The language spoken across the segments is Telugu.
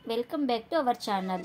welcome back to our channel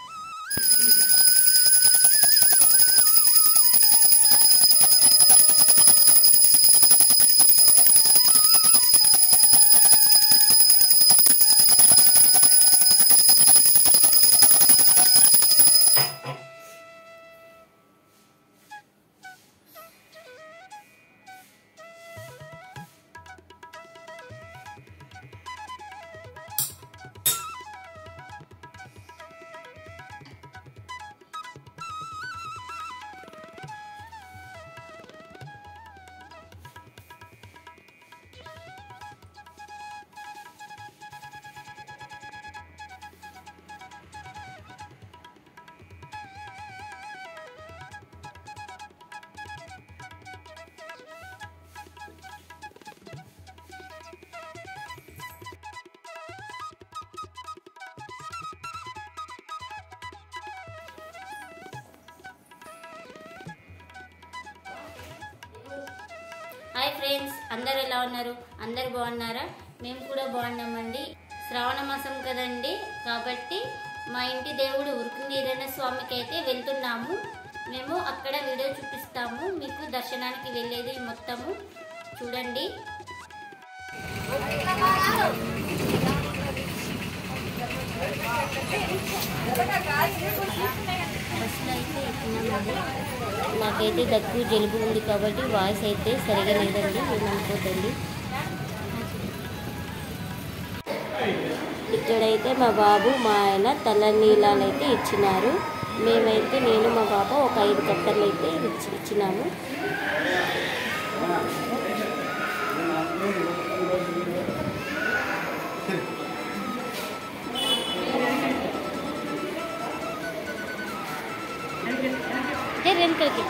hi friends అందరు ఎలా ఉన్నారు అందరు బాగున్నారా మేము కూడా బాగున్నామండి శ్రావణ మాసం కదండి కాబట్టి మా ఇంటి దేవుడు ఉరుకుందీరణ స్వామికి అయితే వెళ్తున్నాము మేము అక్కడ వీడియో చూపిస్తాము మీకు దర్శనానికి వెళ్ళేది మొత్తము చూడండి బస్సులో అయితే ఎక్కినామండి నాకైతే దగ్గు జలుబు ఉంది కాబట్టి వాయిస్ అయితే సరిగా లేదండి ఏమనుకోదండి ఇక్కడైతే మా బాబు మా ఆయన తల నీళ్ళాలు అయితే ఇచ్చినారు మేమైతే నేను మా పాప ఒక ఐదు కట్టర్లు అయితే ఇచ్చి ఇచ్చినాము ఏ వెనకకి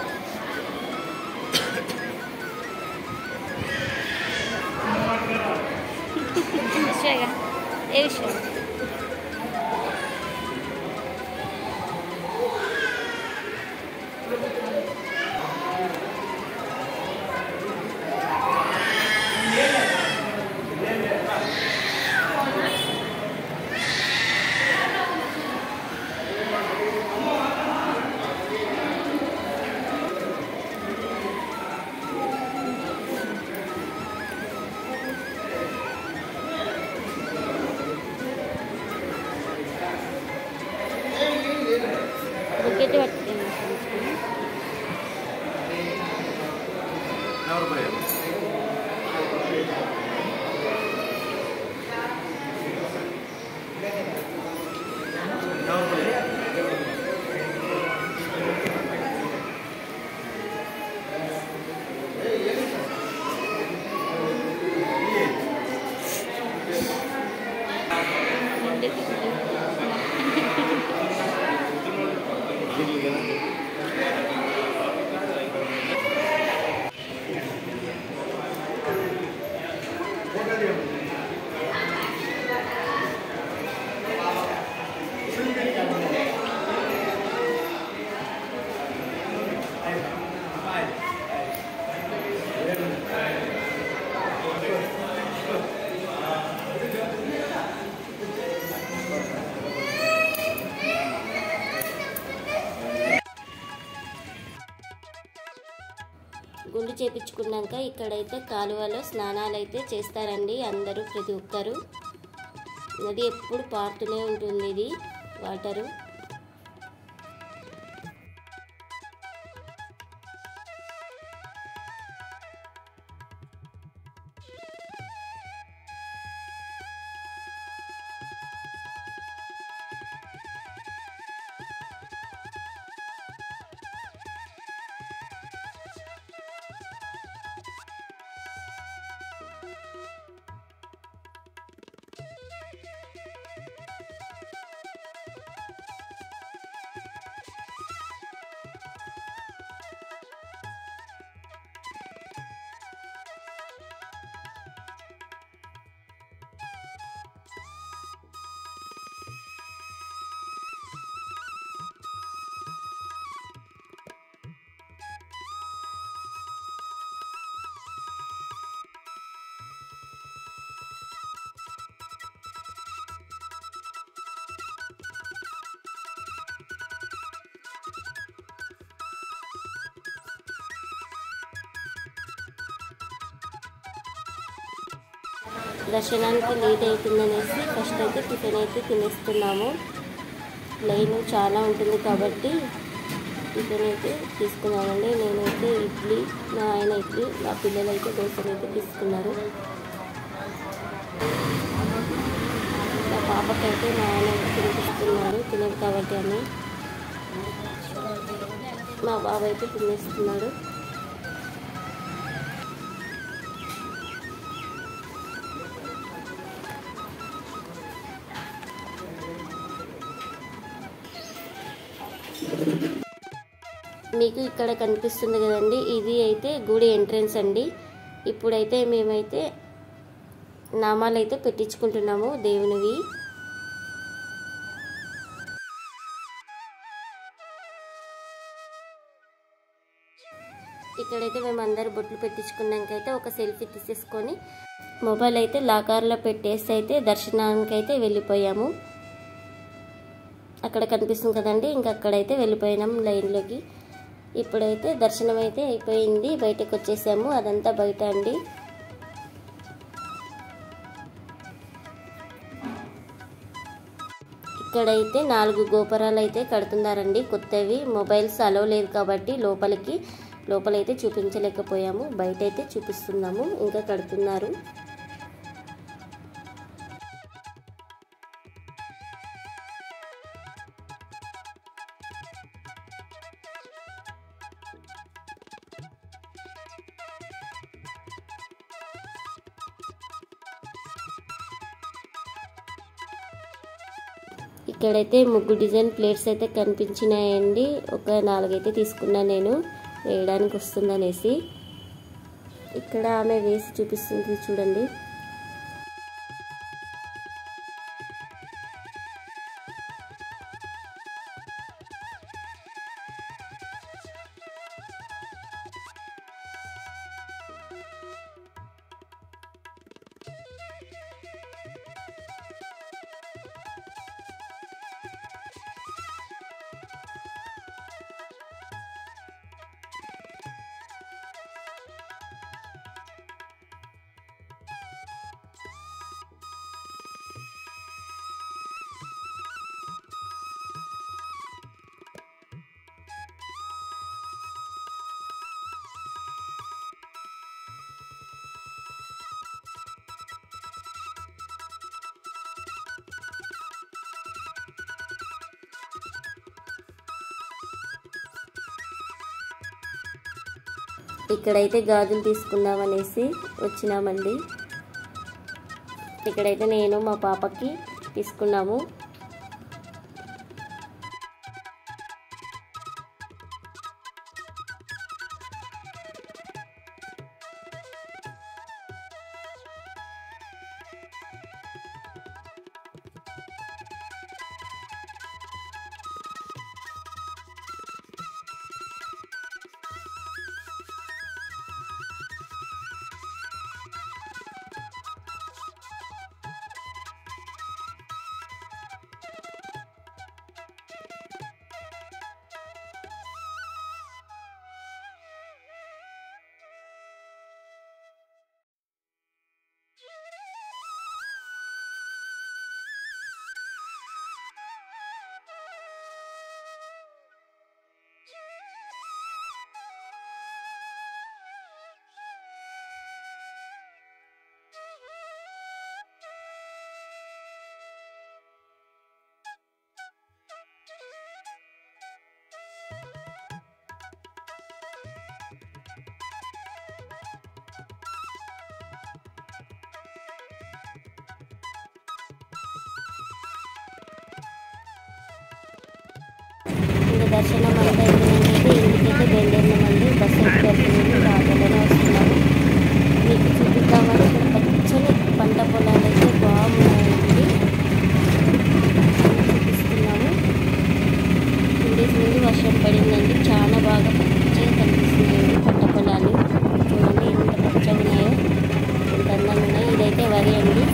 విషయగా ఏ విషయం బుకెట్ పట్టుకోండి గుండు చేపించుకున్నాక ఇక్కడైతే కాలువలో స్నానాలు అయితే చేస్తారండి అందరూ ప్రతి ఒక్కరు నది ఎప్పుడు పారుతూనే ఉంటుంది ఇది వాటరు దర్శనానికి లేట్ అవుతుందనేసి ఫస్ట్ అయితే టిఫిన్ అయితే తినేస్తున్నాము లైన్ చాలా ఉంటుంది కాబట్టి టిఫిన్ అయితే తీసుకున్నామండి నేనైతే ఇడ్లీ మా ఆయన ఇడ్లీ మా పిల్లలు అయితే దోశలు అయితే తీసుకున్నారు మా పాపకైతే మా ఆయన తినిపిస్తున్నాడు తినదు కాబట్టి అని మా బాబు అయితే తినేస్తున్నాడు మీకు ఇక్కడ కనిపిస్తుంది కదండి ఇది అయితే గుడి ఎంట్రన్స్ అండి ఇప్పుడైతే మేమైతే నామాలు అయితే పెట్టించుకుంటున్నాము దేవునివి ఇక్కడైతే మేము అందరు బొట్లు పెట్టించుకున్నాకైతే ఒక సెల్ఫీ తీసేసుకొని మొబైల్ అయితే లాకార్లో పెట్టేసి అయితే దర్శనానికి అయితే వెళ్ళిపోయాము అక్కడ కనిపిస్తుంది కదండి ఇంకా అక్కడైతే వెళ్ళిపోయినాం లైన్లోకి ఇప్పుడైతే దర్శనం అయితే అయిపోయింది బయటకు వచ్చేసాము అదంతా బయట అండి ఇక్కడైతే నాలుగు గోపురాలు అయితే కడుతున్నారండి కొత్తవి మొబైల్స్ అలో లేదు కాబట్టి లోపలికి లోపలైతే చూపించలేకపోయాము బయట అయితే చూపిస్తున్నాము ఇంకా కడుతున్నారు ఇక్కడైతే ముగ్గు డిజైన్ ప్లేట్స్ అయితే కనిపించినాయండి ఒక నాలుగైతే తీసుకున్నాను నేను వేయడానికి వస్తుందనేసి ఇక్కడ ఆమె వేసి చూపిస్తుంది చూడండి ఇక్కడైతే గాజులు తీసుకుందామనేసి వచ్చినామండి ఇక్కడైతే నేను మా పాపకి తీసుకున్నాము ఇంకా దర్శనం అంతా అయిపోయినాకైతే ఇంటికైతే బయలుదేరినామండి బస్సు ఎక్కేస్తున్నాము ఆటోలోనే వస్తున్నాము మీకు చూపిద్దామని ఇక్కడ పచ్చని పంట పొలాలు అయితే బాగున్నాయండి చూపిస్తున్నాము టూ డేస్ ముందు వర్షం పడిందండి చాలా బాగా పచ్చగా కనిపిస్తున్నాయండి పంట పొలాలు చూడండి ఎంత పచ్చగా ఉన్నాయో ఎంత అందంగా ఉన్నాయో ఇదైతే వరి అండి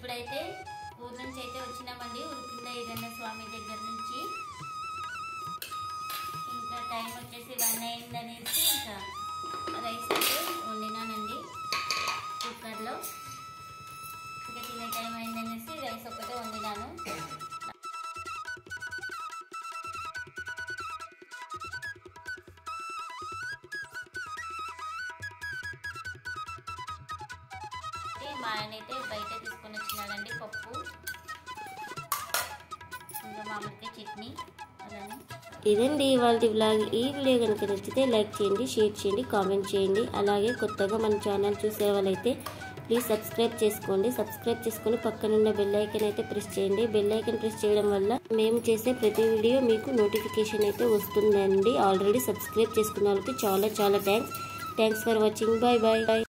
ఇప్పుడైతే ఊరు నుంచి అయితే వచ్చినామండి ఉరికింద ఏదైనా స్వామి దగ్గర నుంచి ఇంకా టైం వచ్చేసి వన్ అయిందనేసి ఇంకా రైస్ అయితే వండినానండి కుక్కర్లో ఇంకా తినే టైం అయిందనేసి రైస్ ఒకటే వండినాను అయితే మా ఆయన అయితే బయట తీసుకొని వచ్చినాడండి పప్పు ఇంకా మామిడికాయ చట్నీ అలానే ఇదండి ఇవాళ వ్లాగ్ ఈ వీడియో కనుక నచ్చితే లైక్ చేయండి షేర్ చేయండి కామెంట్ చేయండి అలాగే కొత్తగా మన ఛానల్ చూసే వాళ్ళైతే ప్లీజ్ సబ్స్క్రైబ్ చేసుకోండి సబ్స్క్రైబ్ చేసుకొని పక్కనున్న బెల్ ఐకన్ అయితే ప్రెస్ చేయండి బెల్ ఐకన్ ప్రెస్ చేయడం వల్ల మేము చేసే ప్రతి వీడియో మీకు నోటిఫికేషన్ అయితే వస్తుందండి ఆల్రెడీ సబ్స్క్రైబ్ చేసుకున్న వాళ్ళకి చాలా చాలా thanks thanks for watching bye bye